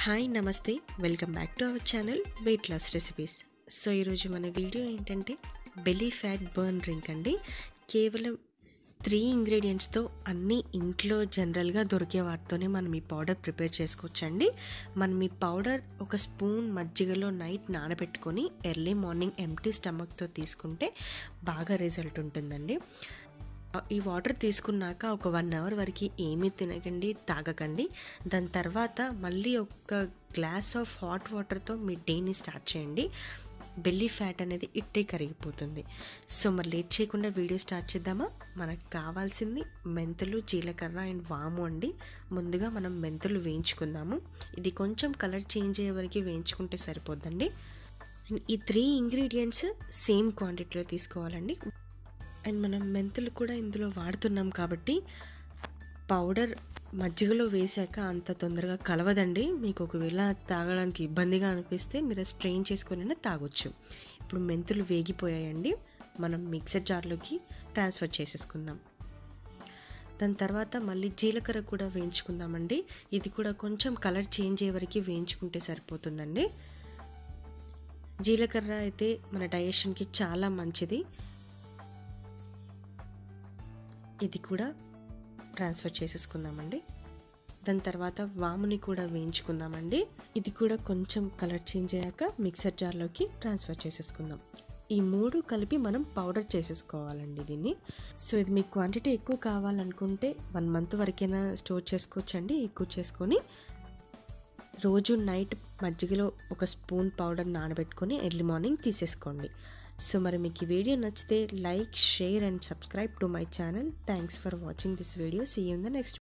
hi నమస్తే welcome back to our channel weight loss recipes so ఈరోజు మన video ఏంటంటే బెల్లీ ఫ్యాట్ బర్న్ డ్రింక్ అండి కేవలం త్రీ ఇంగ్రీడియంట్స్తో అన్నీ ఇంట్లో జనరల్గా దొరికే వాటితోనే మనం ఈ పౌడర్ ప్రిపేర్ చేసుకోవచ్చండి మనం ఈ పౌడర్ ఒక స్పూన్ మజ్జిగలో నైట్ నానబెట్టుకొని ఎర్లీ మార్నింగ్ ఎంటీ స్టమక్తో తీసుకుంటే బాగా రిజల్ట్ ఉంటుందండి ఈ వాటర్ తీసుకున్నాక ఒక వన్ అవర్ వరకు ఏమీ తినకండి తాగకండి దాని తర్వాత మళ్ళీ ఒక గ్లాస్ ఆఫ్ హాట్ వాటర్తో మీ డేని స్టార్ట్ చేయండి బెల్లీ ఫ్యాట్ అనేది ఇట్టే కరిగిపోతుంది సో మరి లేట్ చేయకుండా వీడియో స్టార్ట్ చేద్దామా మనకు కావాల్సింది మెంతులు జీలకర్ర అండ్ వాము అండి ముందుగా మనం మెంతులు వేయించుకుందాము ఇది కొంచెం కలర్ చేంజ్ అయ్యే వరకు వేయించుకుంటే సరిపోద్దండి ఈ త్రీ ఇంగ్రీడియంట్స్ సేమ్ క్వాంటిటీలో తీసుకోవాలండి అండ్ మనం మెంతులు కూడా ఇందులో వాడుతున్నాం కాబట్టి పౌడర్ మజ్జిగలో వేసాక అంత తొందరగా కలవదండి మీకు ఒకవేళ తాగడానికి ఇబ్బందిగా అనిపిస్తే మీరు స్ట్రెయిన్ చేసుకొని తాగొచ్చు ఇప్పుడు మెంతులు వేగిపోయాయండి మనం మిక్సర్ జార్లోకి ట్రాన్స్ఫర్ చేసేసుకుందాం దాని తర్వాత మళ్ళీ జీలకర్ర కూడా వేయించుకుందామండి ఇది కూడా కొంచెం కలర్ చేంజ్ అయ్యే వరకు వేయించుకుంటే సరిపోతుందండి జీలకర్ర అయితే మన డైజెషన్కి చాలా మంచిది ఇది కూడా ట్రాన్స్ఫర్ చేసేసుకుందామండి దాని తర్వాత వాముని కూడా వేయించుకుందామండి ఇది కూడా కొంచెం కలర్ చేంజ్ అయ్యాక మిక్సర్ జార్లోకి ట్రాన్స్ఫర్ చేసేసుకుందాం ఈ మూడు కలిపి మనం పౌడర్ చేసేసుకోవాలండి దీన్ని సో ఇది మీకు క్వాంటిటీ ఎక్కువ కావాలనుకుంటే వన్ మంత్ వరకైనా స్టోర్ చేసుకోవచ్చండి ఎక్కువ చేసుకొని రోజు నైట్ మజ్జిగలో ఒక స్పూన్ పౌడర్ నానబెట్టుకొని ఎర్లీ మార్నింగ్ తీసేసుకోండి సో మరి మీకు ఈ వీడియో నచ్చితే like share and subscribe to my channel thanks for watching this video see in the next